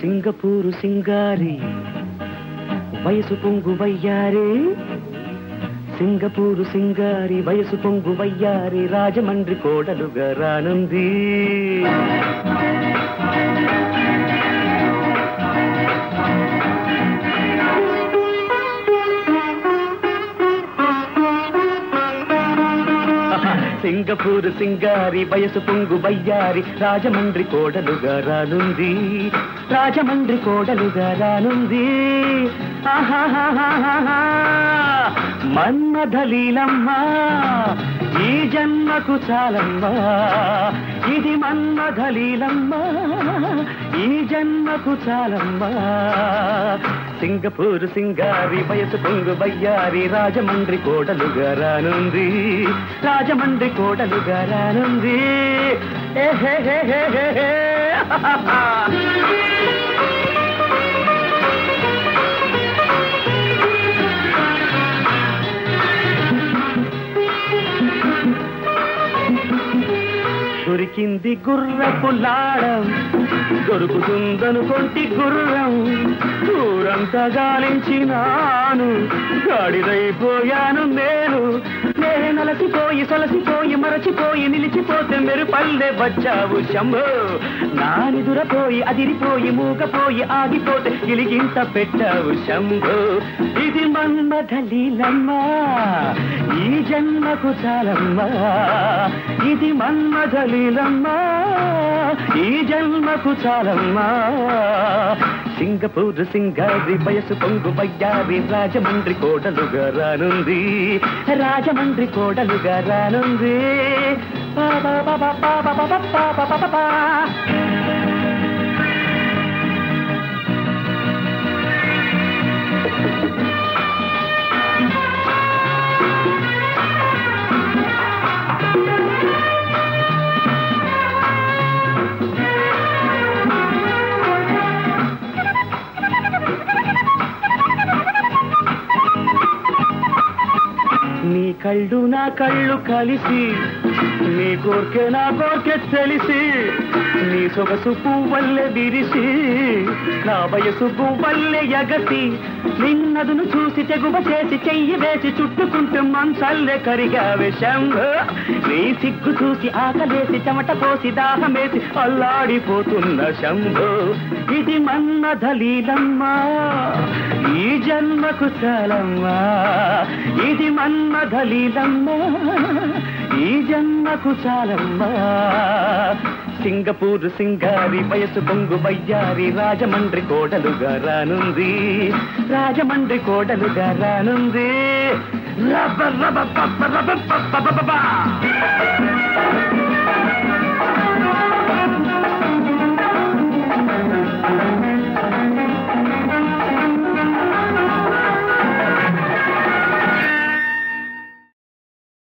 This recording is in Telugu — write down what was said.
సింగపూరు సింగారి వయసు పొంగు వయ్యారే సింగపూరు సింగారి వయసు పొంగు వయ్యారి రాజమండ్రి కోడలుగా రానుంది సింగపూరు సింగారి వయసు పొంగు వయ్యారి రాజమండ్రి కోడలుగా రానుంది రాజమండ్రి కోడలుగా రానుంది ఆహాహాహాహా. మన్మథలీలమ్మా ఈ జన్మకు చాలమ్మా ఇది మన్మథలీలమ్మా ఈ జన్మకు చాలమ్మా సింగపూరు సింగారి వయసు పొంగు బయ్యారి రాజమండ్రి కోడలుగా రానుంది రాజమండ్రి కోడలుగా రానుంది ఏహేహేహేహే. దొరికింది గుర్రపు లాడం దొరుకుతుందనుకొంటి గుర్రం ఊరంతా గాలించినాను గాడిదైపోయాను నేను నేనే నలసిపోయి సొలసిపోయి మరచిపోయి నిలిచిపోతే మెరుపల్లె వచ్చావు శంభో నానిదురపోయి అదిరిపోయి మూగపోయి ఆగిపోతే గిలిగింత పెట్టావు శంభో ఇది మన్మథలీలమ్మా ఈ జన్మకు చాలమ్మా ఇది మన్మథలీలమ్మా ఈ జన్మకు చాలమ్మా సింగపూర్ సింగారి వయసు పొంగు వయ్యారి రాజమండ్రి కోడలుగా రానుంది రాజమండ్రి కోడలుగా రానుంది పా పా పా పా పా పా పా పా పా పా పా పా. నీ కళ్ళు నా కళ్ళు కలిసి నీ కోర్కె నా కోర్కె తెలిసి నీ సొగసు పువ్వల్లె విరిసి నా వయసు పువ్వల్లె ఎగసి నిన్నదును చూసి తెగువ చేసి చెయ్యి వేసి చుట్టుకుంటూ మంచల్లె కరిగావే శంభో నీ సిగ్గు చూసి ఆకలేసి చెమట పోసి దాహమేసి అల్లాడిపోతున్న శంభో ఇది మన్మథలీలమ్మా ఈ జన్మకు చాలమ్మా ఇది మన్మథలీలమ్మా ఈ జన్మకు చాలమ్మా సింగపూర్ సింగారి వయసు పొంగు వయ్యారి రాజమండ్రి కోడలుగా రానుంది రాజమండ్రి కోడలుగా రానుంది రబ్బ రబ్బ పప్ప రబ్బ పప్ప పప్ప పప్ప.